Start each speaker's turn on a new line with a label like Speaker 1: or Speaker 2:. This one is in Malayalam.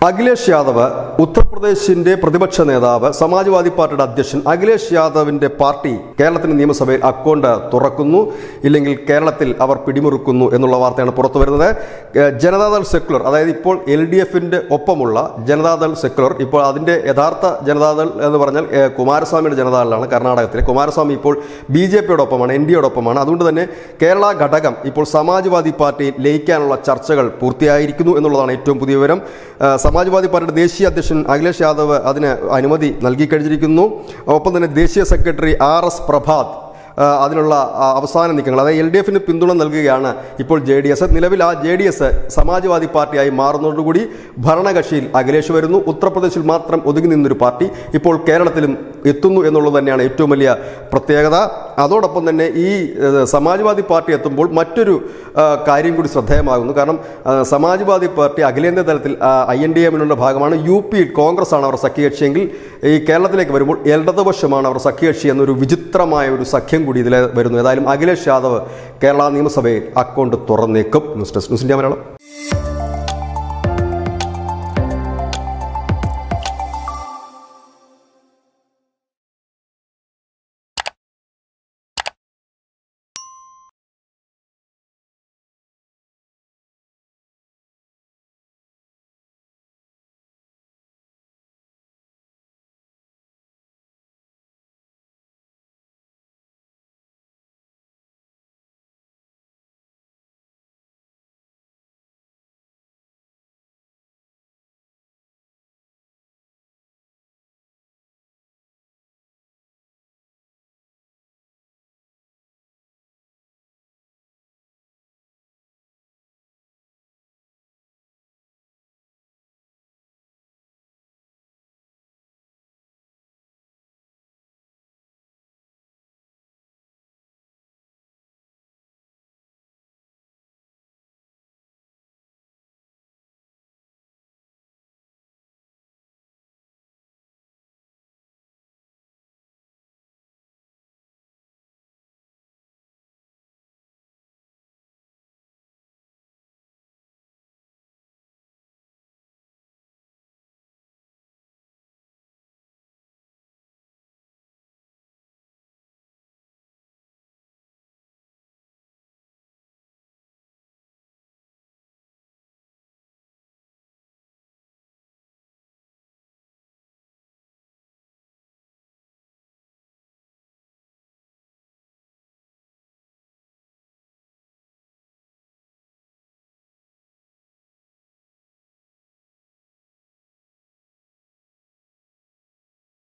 Speaker 1: അഖിലേഷ് യാദവ് ഉത്തർപ്രദേശിന്റെ പ്രതിപക്ഷ നേതാവ് സമാജ്വാദി പാർട്ടിയുടെ അധ്യക്ഷൻ അഖിലേഷ് യാദവിന്റെ പാർട്ടി കേരളത്തിന്റെ നിയമസഭയിൽ അക്കൗണ്ട് തുറക്കുന്നു ഇല്ലെങ്കിൽ കേരളത്തിൽ അവർ പിടിമുറുക്കുന്നു എന്നുള്ള വാർത്തയാണ് പുറത്തു വരുന്നത് ഏഹ് ജനതാദൾ സെക്യുലർ അതായത് ഇപ്പോൾ എൽ ഡി എഫിന്റെ ഒപ്പമുള്ള ജനതാദൾ സെക്യുലർ ഇപ്പോൾ അതിന്റെ യഥാർത്ഥ ജനതാദൾ എന്ന് പറഞ്ഞാൽ ഏഹ് കുമാരസ്വാമിയുടെ ജനതാദളാണ് കർണാടകത്തിലെ കുമാരസ്വാമി ഇപ്പോൾ ബി ജെ പിയുടെ ഒപ്പമാണ് എൻ ഡി ഒപ്പമാണ് അതുകൊണ്ട് തന്നെ കേരള ഘടകം ഇപ്പോൾ സമാജ്വാദി പാർട്ടിയിൽ ലയിക്കാനുള്ള ചർച്ചകൾ പൂർത്തിയായിരിക്കുന്നു എന്നുള്ളതാണ് ഏറ്റവും പുതിയ വിവരം ആ, സമാജ്വാദി പാർട്ടിയുടെ ദേശീയ അധ്യക്ഷൻ അഖിലേഷ് യാദവ് അതിന് അനുമതി നൽകി കഴിഞ്ഞിരിക്കുന്നു ഒപ്പം തന്നെ ദേശീയ സെക്രട്ടറി ആർ എസ് പ്രഭാത് ആ, അതിനുള്ള ആ, അവസാന നീക്കങ്ങൾ അതായത് എൽ ഡി എഫിന് പിന്തുണ നൽകുകയാണ് ഇപ്പോൾ ജെ ഡി എസ് നിലവിൽ ആ ജെ ഡി എസ് സമാജ്വാദി പാർട്ടിയായി മാറുന്നതോടുകൂടി ഭരണകക്ഷിയിൽ അഖിലേഷ് വരുന്നു ഉത്തർപ്രദേശിൽ മാത്രം ഒതുങ്ങി നിന്നൊരു പാർട്ടി ഇപ്പോൾ കേരളത്തിലും എത്തുന്നു എന്നുള്ളത് തന്നെയാണ് ഏറ്റവും വലിയ പ്രത്യേകത അതോടൊപ്പം തന്നെ ഈ ഏഹ്, സമാജ്വാദി പാർട്ടി എത്തുമ്പോൾ മറ്റൊരു ആ, കാര്യം കൂടി ശ്രദ്ധേയമാകുന്നു കാരണം ആ, സമാജ്വാദി പാർട്ടി അഖിലേന്ത്യാ തലത്തിൽ ഐ എൻ ഡി എമ്മിനുള്ള ഭാഗമാണ് യു പി കോൺഗ്രസ് ആണ് അവർ സഖ്യകക്ഷിയെങ്കിൽ ഈ കേരളത്തിലേക്ക് വരുമ്പോൾ ഇടതുപക്ഷമാണ് അവർ സഖ്യകക്ഷി എന്നൊരു വിചിത്രമായ ഒരു സഖ്യം കൂടി ഇതിൽ വരുന്നു ഏതായാലും അഖിലേഷ് യാദവ് കേരള നിയമസഭയിൽ അക്കൗണ്ട് തുറന്നേക്കും news desk news India Malayalam